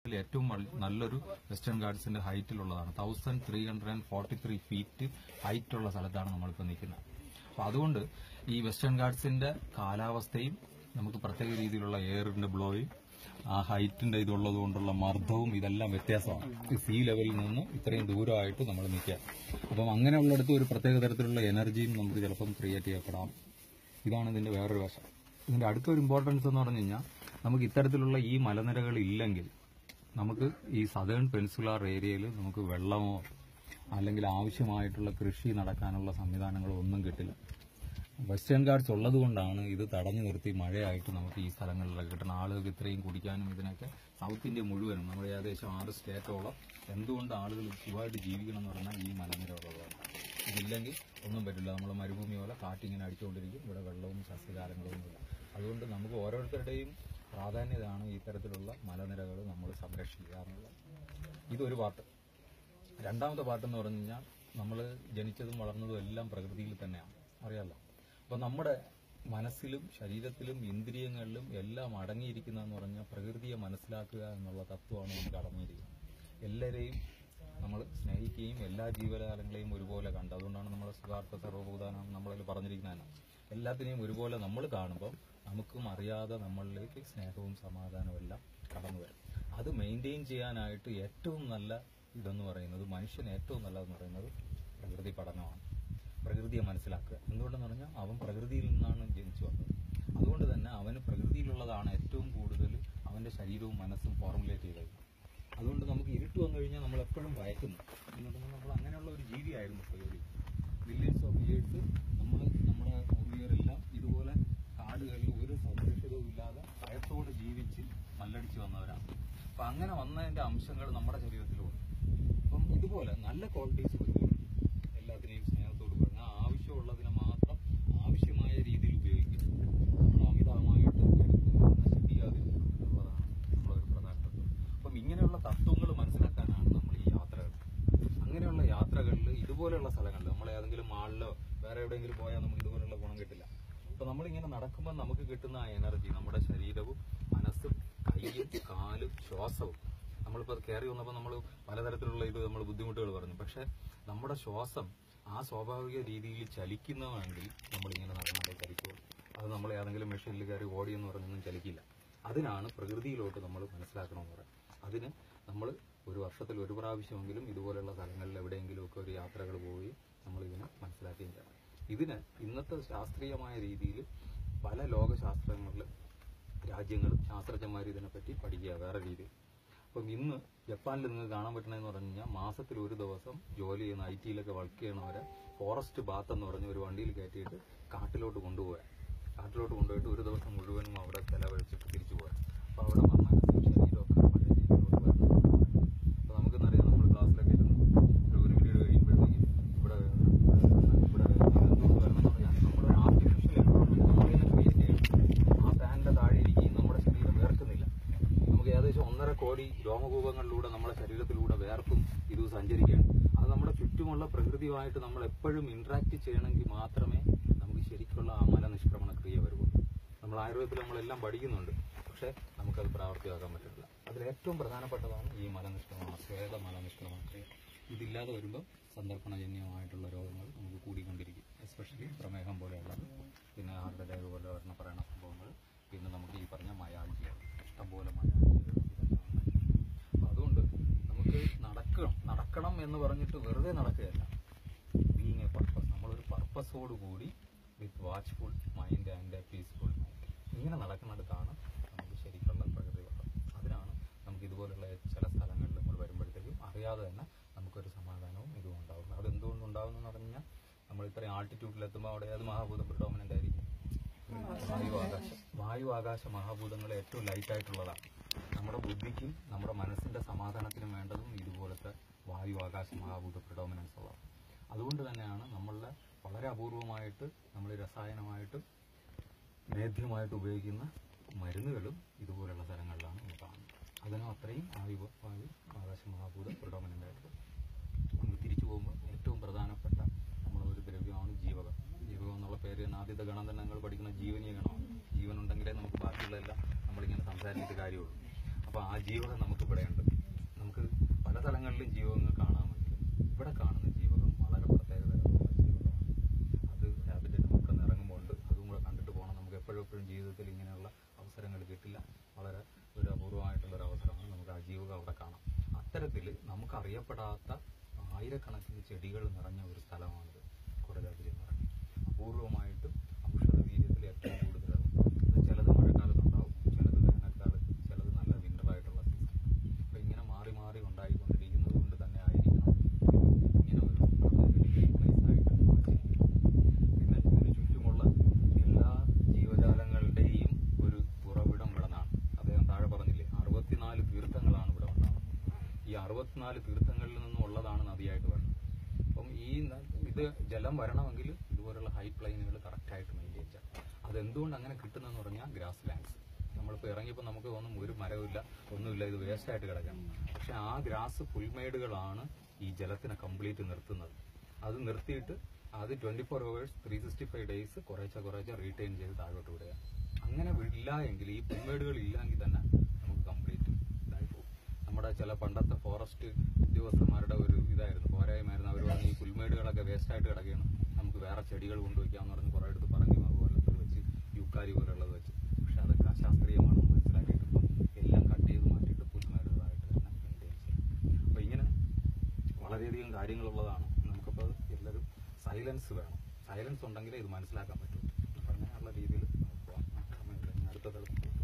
ഏറ്റവും വൽ- നല്ലൊരു വെസ്റ്റേൺ ഗാർഡ്സിന്റെ ഹൈറ്റിലുള്ളതാണ് thousand three hundred and forty three feet ഹൈറ്റുള്ള സ്ഥലത്താണ് നമ്മളിപ്പോൾ നിൽക്കുന്നത് അപ്പൊ അതുകൊണ്ട് ഈ വെസ്റ്റേൺ ഗാർഡ്സിന്റെ കാലാവസ്ഥയും നമുക്ക് പ്രത്യേക രീതിയിലുള്ള എയറിന്റെ ബ്ലോയും ആ ഹൈറ്റിന്റെ ഇതുള്ളത് കൊണ്ടുള്ള മർദ്ദവും ഇതെല്ലാം വ്യത്യാസമാണ് ഈ സീ ലെവലിൽ നിന്ന് ഇത്രയും ദൂരമായിട്ട് നമ്മൾ നിൽക്കുക അപ്പം അങ്ങനെയുള്ളിടത്ത് ഒരു പ്രത്യേക തരത്തിലുള്ള എനർജിയും നമുക്ക് ചിലപ്പം ക്രിയേറ്റ് ചെയ്യപ്പെടാം ഇതാണ് ഇതിന്റെ വേറൊരു വശം ഇതിന്റെ അടുത്ത ഒരു ഇമ്പോർട്ടൻസ് എന്ന് പറഞ്ഞു കഴിഞ്ഞാൽ നമുക്ക് ഇത്തരത്തിലുള്ള ഈ മലനിരകൾ ഇല്ലെങ്കിൽ നമുക്ക് ഈ സദേൺ പെൻസുലാർ ഏരിയയിൽ നമുക്ക് വെള്ളമോ അല്ലെങ്കിൽ ആവശ്യമായിട്ടുള്ള കൃഷി നടക്കാനുള്ള സംവിധാനങ്ങളോ ഒന്നും കിട്ടില്ല വെസ്റ്റേൺ ഗാർഡ്സ് ഉള്ളത് കൊണ്ടാണ് ഇത് തടഞ്ഞു നിർത്തി മഴയായിട്ട് നമുക്ക് ഈ സ്ഥലങ്ങളിലൊക്കെ കിട്ടുന്ന ആളുകൾക്ക് ഇത്രയും കുടിക്കാനും ഇതിനൊക്കെ സൗത്ത് ഇന്ത്യ മുഴുവനും നമ്മൾ ഏകദേശം ആറ് സ്റ്റേറ്റോളം എന്തുകൊണ്ട് ആളുകൾ സുഖമായിട്ട് ജീവിക്കണം എന്ന് പറഞ്ഞാൽ ഈ മലനിരകളാണ് ഇതില്ലെങ്കിൽ ഒന്നും പറ്റില്ല നമ്മൾ മരുഭൂമി പോലെ കാറ്റിങ്ങനെ അടിച്ചുകൊണ്ടിരിക്കും ഇവിടെ വെള്ളവും സസ്യകാലങ്ങളും ഒന്നുമില്ല അതുകൊണ്ട് നമുക്ക് ഓരോരുത്തരുടെയും പ്രാധാന്യതയാണ് ഈ തരത്തിലുള്ള മലനിരകൾ നമ്മൾ സംരക്ഷിക്കുക എന്നുള്ളത് ഇതൊരു പാർട്ട് രണ്ടാമത്തെ പാട്ട് എന്ന് പറഞ്ഞു കഴിഞ്ഞാൽ നമ്മൾ ജനിച്ചതും വളർന്നതും എല്ലാം പ്രകൃതിയിൽ തന്നെയാണ് അറിയാലോ അപ്പൊ നമ്മുടെ മനസ്സിലും ശരീരത്തിലും ഇന്ദ്രിയങ്ങളിലും എല്ലാം അടങ്ങിയിരിക്കുന്നതെന്ന് പറഞ്ഞാൽ പ്രകൃതിയെ മനസ്സിലാക്കുക എന്നുള്ള തത്വമാണ് നമുക്ക് അടങ്ങിയിരിക്കുന്നത് എല്ലാവരെയും നമ്മൾ സ്നേഹിക്കുകയും എല്ലാ ജീവജാലങ്ങളെയും ഒരുപോലെ കണ്ട് അതുകൊണ്ടാണ് നമ്മൾ സുഖാർത്ഥ സർവഭൂതാനം നമ്മളതിൽ പറഞ്ഞിരിക്കുന്നതാണ് എല്ലാത്തിനെയും ഒരുപോലെ നമ്മൾ കാണുമ്പോൾ നമുക്കും അറിയാതെ നമ്മളിലേക്ക് സ്നേഹവും സമാധാനവും എല്ലാം കടന്നു വരും അത് മെയിൻറ്റെയിൻ ചെയ്യാനായിട്ട് ഏറ്റവും നല്ല ഇതെന്ന് പറയുന്നത് മനുഷ്യന് ഏറ്റവും നല്ലതെന്ന് പറയുന്നത് പ്രകൃതി പഠനമാണ് പ്രകൃതിയെ മനസ്സിലാക്കുക എന്തുകൊണ്ടെന്ന് പറഞ്ഞാൽ അവൻ പ്രകൃതിയിൽ നിന്നാണ് ജനിച്ചു വന്നത് അതുകൊണ്ട് തന്നെ അവന് പ്രകൃതിയിലുള്ളതാണ് ഏറ്റവും കൂടുതൽ അവന്റെ ശരീരവും മനസ്സും ഫോർമുലേറ്റ് ചെയ്തത് അതുകൊണ്ട് നമുക്ക് ഇരുട്ട് വന്നു കഴിഞ്ഞാൽ നമ്മൾ എപ്പോഴും ഭയക്കുന്നു എന്നുണ്ടെങ്കിൽ നമ്മൾ അങ്ങനെയുള്ള ഒരു ജീവിയായിരുന്നു പ്രകൃതി മില്യൺസ് ഓഫ് ഇയേഴ്സ് നമ്മൾ നമ്മുടെ പൂർവികരെല്ലാം ഇതുപോലെ കാടുകളിൽ ഒരു സംരക്ഷിതവും ഇല്ലാതെ ഭയത്തോട് ജീവിച്ച് മല്ലടിച്ച് വന്നവരാണ് അപ്പൊ അങ്ങനെ വന്നതിന്റെ അംശങ്ങൾ നമ്മുടെ ശരീരത്തിലുണ്ട് അപ്പം ഇതുപോലെ നല്ല ക്വാളിറ്റീസ് ഒരുപാട് എല്ലാത്തിനെയും സ്നേഹത്തോട് പറഞ്ഞാൽ ആവശ്യമുള്ളതിനെ മാത്രം ആവശ്യമായ രീതിയിൽ ഉപയോഗിക്കുക നമ്മൾ അമിതമായിട്ട് എടുത്ത് നശിപ്പിക്കാതിരിക്കുക എന്നുള്ളതാണ് നമ്മളൊരു പ്രധാന തത്വം അപ്പം ഇങ്ങനെയുള്ള തത്വങ്ങൾ മനസ്സിലാക്കാനാണ് നമ്മൾ ഈ യാത്രകൾ അങ്ങനെയുള്ള യാത്രകളിൽ ഇതുപോലെയുള്ള സ്ഥലങ്ങളിൽ നമ്മൾ ഏതെങ്കിലും മാളിലോ വേറെ എവിടെയെങ്കിലും പോയാൽ നമുക്ക് ഇതുപോലുള്ള ഗുണം കിട്ടില്ല അപ്പൊ നമ്മളിങ്ങനെ നടക്കുമ്പോൾ നമുക്ക് കിട്ടുന്ന ആ എനർജി നമ്മുടെ ശരീരവും മനസ്സും കൈയും കാലും ശ്വാസവും നമ്മളിപ്പോൾ അത് കയറി വന്നപ്പോൾ നമ്മൾ പലതരത്തിലുള്ള ഇത് നമ്മൾ ബുദ്ധിമുട്ടുകൾ പറഞ്ഞു പക്ഷെ നമ്മുടെ ശ്വാസം ആ സ്വാഭാവിക രീതിയിൽ ചലിക്കുന്നതാണെങ്കിൽ നമ്മളിങ്ങനെ നടന്നാലേ ചലിക്കുള്ളൂ അത് നമ്മൾ ഏതെങ്കിലും മെഷീനിൽ കയറി ഓടി എന്ന് പറഞ്ഞൊന്നും ചലിക്കില്ല അതിനാണ് പ്രകൃതിയിലോട്ട് നമ്മൾ മനസ്സിലാക്കണമെന്ന് പറയാം അതിന് നമ്മൾ ഒരു വർഷത്തിൽ ഒരു പ്രാവശ്യമെങ്കിലും ഇതുപോലെയുള്ള സ്ഥലങ്ങളിൽ എവിടെയെങ്കിലുമൊക്കെ ഒരു യാത്രകൾ പോയി നമ്മൾ ഇതിനെ മനസ്സിലാക്കുകയും ചെയ്യണം ഇതിന് ഇന്നത്തെ ശാസ്ത്രീയമായ രീതിയിൽ പല ലോകശാസ്ത്രങ്ങളിലും രാജ്യങ്ങളും ശാസ്ത്രജ്ഞന്മാർ ഇതിനെപ്പറ്റി പഠിക്കുക വേറെ രീതിയിൽ അപ്പം ഇന്ന് ജപ്പാനിൽ നിങ്ങൾക്ക് കാണാൻ പറ്റണമെന്ന് പറഞ്ഞു കഴിഞ്ഞാൽ മാസത്തിൽ ഒരു ദിവസം ജോലി ചെയ്യുന്ന ഐ ടിയിലൊക്കെ വർക്ക് ചെയ്യണവരെ ഫോറസ്റ്റ് ബാത്ത് എന്ന് പറഞ്ഞ ഒരു വണ്ടിയിൽ കയറ്റിയിട്ട് കാട്ടിലോട്ട് കൊണ്ടുപോകാൻ കാട്ടിലോട്ട് കൊണ്ടുപോയിട്ട് ഒരു ദിവസം മുഴുവനും അവിടെ ചെലവഴിച്ചിട്ട് തിരിച്ചു പോകാൻ അപ്പോൾ അവിടെ മനസ്സും ശരീരമൊക്കെ പഴയ രീതിയിലോട്ട് വരണം അപ്പോൾ നമുക്കെന്നറിയാം നമ്മൾ ക്ലാസ്സിലൊക്കെ ഇരുന്ന് ഒരു ഒരു പീരീഡ് കഴിയുമ്പോഴത്തേക്കും ഇവിടെ ഇവിടെ ഇതെന്തോന്ന് വരണം എന്ന് പറഞ്ഞാൽ നമ്മുടെ ആർട്ടിഫിഷ്യൽ എൻവയോൺമെന്റ് ക്രിയേറ്റ് ചെയ്യണം ആ ഫാനിന്റെ താഴെ ഇരിക്കുകയും നമ്മുടെ ശരീരം വേർക്കുന്നില്ല നമുക്ക് ഏകദേശം ഒന്നര കോടി രോമകൂപങ്ങളിലൂടെ നമ്മുടെ ശരീരത്തിലൂടെ വേർപ്പും ഇത് സഞ്ചരിക്കുകയാണ് അത് നമ്മുടെ ചുറ്റുമുള്ള പ്രകൃതിയുമായിട്ട് നമ്മൾ എപ്പോഴും ഇന്ററാക്ട് ചെയ്യണമെങ്കിൽ മാത്രമേ നമുക്ക് ശരിക്കുള്ള ആ മല നിഷ്ക്രമണ ക്രിയ വരുള്ളൂ നമ്മൾ ആയുർവേദത്തിൽ നമ്മളെല്ലാം പഠിക്കുന്നുണ്ട് പക്ഷേ നമുക്കത് പ്രാവർത്തികമാക്കാൻ പറ്റില്ല അതിൽ ഏറ്റവും പ്രധാനപ്പെട്ടതാണ് ഈ മലനിഷ്ക്രമണ സ്വേദ മലനിഷ്ക്രമണ ക്രിയ ഇതില്ലാതെ വരുമ്പോൾ സന്ദർഭണജന്യമായിട്ടുള്ള രോഗങ്ങൾ നമുക്ക് കൂടിക്കൊണ്ടിരിക്കും എസ്പെഷ്യലി പ്രമേഹം പോലെയുള്ള പിന്നെ ഹാർട്ട് അറ്റാക്ക് പോലെ വരണ പറയുന്ന സംഭവങ്ങൾ പിന്നെ നമുക്ക് ഈ പറഞ്ഞ മയാൾജിയ ഇഷ്ടംപോലെ മയാൾജികൾ അപ്പം അതുകൊണ്ട് നമുക്ക് നടക്കണം നടക്കണം എന്ന് പറഞ്ഞിട്ട് വെറുതെ നടക്കുകയല്ല ബീങ് എ പർപ്പസ് നമ്മളൊരു പർപ്പസോട് കൂടി with watchful mind and a peaceful mind ഇങ്ങനെ നടക്കുന്നിടത്താണ് നമുക്ക് ശരിക്കുള്ള പ്രകൃതി വെള്ളം അതിനാണ് നമുക്ക് ഇതുപോലുള്ള ചില സ്ഥലങ്ങളിൽ നമ്മൾ വരുമ്പോഴത്തേക്കും അറിയാതെ തന്നെ നമുക്കൊരു സമാധാനവും ഇതും ഉണ്ടാവും അതെന്തുകൊണ്ട് ഉണ്ടാകുന്നു പറഞ്ഞാൽ നമ്മൾ ഇത്രയും ആൾട്ടിറ്റ്യൂഡിൽ എത്തുമ്പോൾ അവിടെ ഏത് മഹാഭൂതം പ്രിഡോമിനന്റ് ആയിരിക്കും വായു ആകാശം വായു ആകാശ മഹാഭൂതങ്ങൾ ഏറ്റവും ലൈറ്റ് ആയിട്ടുള്ളതാണ് നമ്മുടെ ബുദ്ധിക്കും നമ്മുടെ മനസ്സിന്റെ സമാധാനത്തിനും വേണ്ടതും ഇതുപോലത്തെ വായു ആകാശ മഹാഭൂത പ്രിഡോമിനൻസ് ഉള്ളതാണ് അതുകൊണ്ട് തന്നെയാണ് നമ്മളുടെ വളരെ അപൂർവമായിട്ട് നമ്മൾ രസായനമായിട്ടും നേദ്യമായിട്ട് ഉപയോഗിക്കുന്ന മരുന്നുകളും ഇതുപോലുള്ള സ്ഥലങ്ങളിലാണ് നമ്മൾ കാണുന്നത് അതിനും അത്രയും വായു വായു ആകാശ മഹാഭൂത പ്രിഡോമിനൻ്റ് ആയിട്ട് നമുക്ക് തിരിച്ചു പോകുമ്പോൾ ഏറ്റവും പ്രധാനപ്പെട്ട നമ്മളെ ഒരു ദ്രവ്യമാണ് ജീവകം ജീവകം എന്നുള്ള പേര് തന്നെ ആദ്യത്തെ ഗണം തന്നെ നിങ്ങൾ പഠിക്കുന്ന ജീവനീയ ഗണമാണ് ജീവൻ ഉണ്ടെങ്കിലേ നമുക്ക് ബാക്കിയുള്ളതെല്ലാം നമ്മളിങ്ങനെ സംസാരിച്ചിട്ട് കാര്യമുള്ളൂ അപ്പോൾ ആ ജീവകം നമുക്ക് ഇവിടെ ഉണ്ട് അത്തരത്തിൽ നമുക്ക് അറിയപ്പെടാത്ത ആയിരക്കണക്കിന് ചെടികൾ നിറഞ്ഞ ഒരു സ്ഥലമാണിത് കൊടരാതിരി എന്ന് പറയുന്നത് അപൂർവമായിട്ടും ഔഷധ വീര്യത്തിൽ ഏറ്റവും കൂടുതൽ അത് ചിലത് മഴക്കാലത്തുണ്ടാവും ചിലത് വേനൽക്കാലത്ത് ചിലത് നല്ല വിന്ററായിട്ടുള്ള സീസൺ അപ്പൊ ഇങ്ങനെ മാറി മാറി ഉണ്ടായിക്കൊണ്ടിരിക്കുന്നത് കൊണ്ട് തന്നെ ആയിരിക്കണം ഇത് ഇങ്ങനെ ഒരു ഗ്രീൻ പ്ലേസ് ആയിട്ട് മാറ്റിയിരിക്കുന്നത് പിന്നെ ഇതിന് ചുറ്റുമുള്ള എല്ലാ ജീവജാലങ്ങളുടെയും ഒരു ഉറവിടം ഇവിടെ നിന്നാണ് അദ്ദേഹം താഴെ പറഞ്ഞില്ലേ അറുപത്തിനാല് തീർത്ഥങ്ങളാണ് ഇവിടെ ഉണ്ടാവുന്നത് ഈ അറുപത്തിനാല് തീർത്ഥങ്ങളിൽ നിന്നും ഉള്ളതാണ് നദിയായിട്ട് വരുന്നത് അപ്പം ഈ ന- ഇത് ജലം വരണമെങ്കിൽ ഇതുപോലുള്ള ഹൈ പ്ലെയിനുകൾ കറക്റ്റായിട്ട് മെയിൻറ്റെയിൻ ചെയ്യണം അതെന്തുകൊണ്ട് അങ്ങനെ കിട്ടുന്നതെന്ന് പറഞ്ഞാൽ ഗ്രാസ് ലാൻഡ്സ് നമ്മളിപ്പോൾ ഇറങ്ങിയപ്പോൾ നമുക്ക് തോന്നും ഒരു മരമില്ല ഒന്നുമില്ല ഇത് വേസ്റ്റ് ആയിട്ട് കിടക്കണം പക്ഷെ ആ ഗ്രാസ് പുൽമേടുകളാണ് ഈ ജലത്തിനെ കംപ്ലീറ്റ് നിർത്തുന്നത് അത് നിർത്തിയിട്ട് അത് twenty four hours three sixty five days കുറേശ്ശെ കുറേശ്ശെ റീറ്റെയിൻ ചെയ്ത് താഴോട്ട് വിടുക അങ്ങനെ ഇല്ല എങ്കിൽ ഈ പുൽമേടുകൾ ഇല്ലെങ്കിൽ തന്നെ നമുക്ക് കംപ്ലീറ്റ് ഇതായി പോകും നമ്മുടെ ചില പണ്ടത്തെ ഫോറസ്റ്റ് ഉദ്യോഗസ്ഥന്മാരുടെ ഒരു ഇതായിരുന്നു പോരായ്മയായിരുന്നു അവർ പറഞ്ഞ് ഈ പുൽമേടുകളൊക്കെ വേസ്റ്റ് ആയിട്ട് കിടക്കുകയാണ് നമുക്ക് വേറെ ചെടികൾ കൊണ്ടുവയ്ക്കാമെന്ന് പറഞ്ഞ് കുറേ അടുത്ത് പറഞ്ഞു അതുപോലത്തെ വെച്ച് യൂക്കാരി പോലുള്ളത് വെച്ച് പക്ഷെ അതൊക്കെ അശാസ്ത്രീയമാണെന്ന് മനസ്സിലാക്കിയിട്ട് ഇപ്പം എല്ലാം കട്ട് ചെയ്ത് മാറ്റിയിട്ട് പുൽമേടുകളായിട്ട് തന്നെ മെയിൻറ്റെയിൻ ചെയ്യും അപ്പോൾ ഇങ്ങനെ വളരെയധികം കാര്യങ്ങളുള്ളതാണ് നമുക്കപ്പോൾ എല്ലാവരും സൈലൻസ് വേണം സൈലൻസ് ഉണ്ടെങ്കിലേ ഇത് മനസ്സിലാക്കാൻ പറ്റൂ അപ്പം അങ്ങനെയുള്ള രീതിയിൽ നമുക്ക് പോകാം സമയമില്ല. ഇനി അടുത്ത തലത്തിൽ